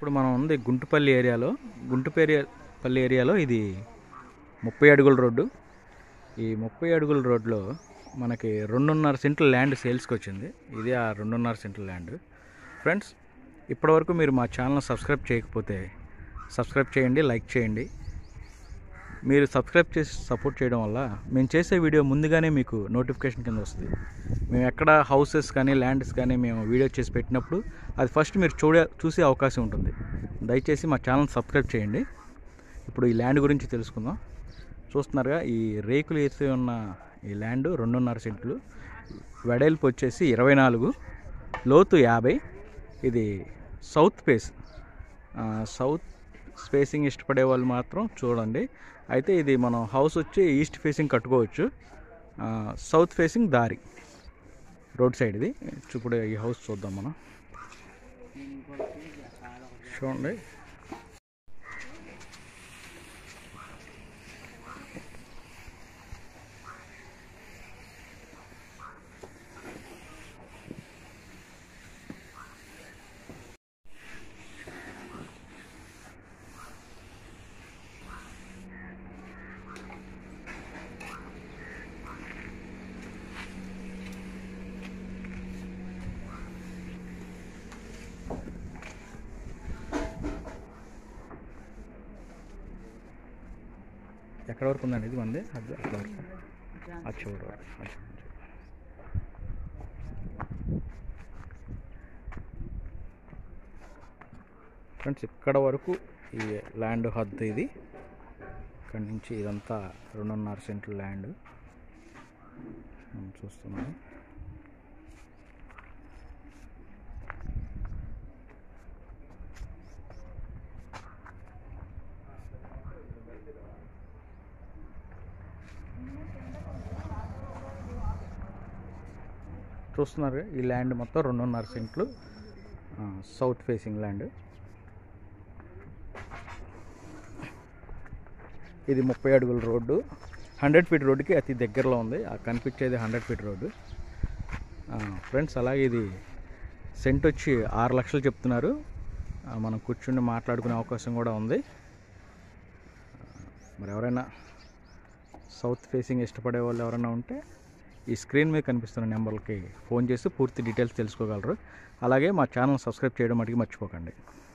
ఇప్పుడు మనం ఉంది గుంటుపల్లి ఏరియాలో గుంటుపేరి పల్లి ఏరియాలో ఇది ముప్పై అడుగుల రోడ్డు ఈ ముప్పై అడుగుల రోడ్లో మనకి రెండున్నర సెంట్ల ల్యాండ్ సేల్స్కి వచ్చింది ఇది ఆ రెండున్నర సెంట్ల ల్యాండ్ ఫ్రెండ్స్ ఇప్పటివరకు మీరు మా ఛానల్ సబ్స్క్రైబ్ చేయకపోతే సబ్స్క్రైబ్ చేయండి లైక్ చేయండి మీరు సబ్స్క్రైబ్ చేసి సపోర్ట్ చేయడం వల్ల మేము చేసే వీడియో ముందుగానే మీకు నోటిఫికేషన్ కింద వస్తుంది మేము ఎక్కడ హౌసెస్ కానీ ల్యాండ్స్ కానీ మేము వీడియో చేసి పెట్టినప్పుడు అది ఫస్ట్ మీరు చూడ చూసే అవకాశం ఉంటుంది దయచేసి మా ఛానల్ సబ్స్క్రైబ్ చేయండి ఇప్పుడు ఈ ల్యాండ్ గురించి తెలుసుకుందాం చూస్తున్నారుగా ఈ రేకులు వేసి ఉన్న ఈ ల్యాండ్ రెండున్నర సెంట్లు వెడల్పు వచ్చేసి ఇరవై నాలుగు లోతు యాభై ఇది సౌత్ ఫేస్ ఆ, సౌత్ స్పేసింగ్ ఇష్టపడే వాళ్ళు మాత్రం చూడండి అయితే ఇది మనం హౌస్ వచ్చి ఈస్ట్ ఫేసింగ్ కట్టుకోవచ్చు ఆ, సౌత్ ఫేసింగ్ దారి రోడ్ సైడ్ ఇది ఇప్పుడు ఈ హౌస్ చూద్దాం మనం చూడండి ఎక్కడ వరకు ఉందండి ఇది మంది అది అక్కడ వరకు ఆ చివరి వరకు ఆ చివరి నుంచి. ఫ్రెండ్స్ ఇక్కడ వరకు ఈ ల్యాండ్ హద్దు ఇది ఇక్కడ నుంచి ఇదంతా రెండున్నర సెంట్ల ల్యాండ్ మనం చూస్తున్నాం చూస్తున్నారు ఈ ల్యాండ్ మొత్తం రెండున్నర సెంట్లు ఆ, సౌత్ ఫేసింగ్ ల్యాండ్ ఇది ముప్పై అడుగుల రోడ్డు హండ్రెడ్ ఫీట్ రోడ్డుకి అతి దగ్గరలో ఉంది ఆ కనిపించేది హండ్రెడ్ ఫీట్ రోడ్డు ఆ, ఫ్రెండ్స్ అలాగే ఇది సెంట్ వచ్చి ఆరు లక్షలు చెప్తున్నారు ఆ, మనం కూర్చుని మాట్లాడుకునే అవకాశం కూడా ఉంది మరి ఎవరైనా సౌత్ ఫేసింగ్ ఇష్టపడే వాళ్ళు ఎవరైనా ఉంటే ఈ స్క్రీన్ మీద కనిపిస్తున్న నెంబర్లకి ఫోన్ చేసి పూర్తి డీటెయిల్స్ తెలుసుకోగలరు అలాగే మా ఛానల్ సబ్స్క్రైబ్ చేయడం మటుకు మర్చిపోకండి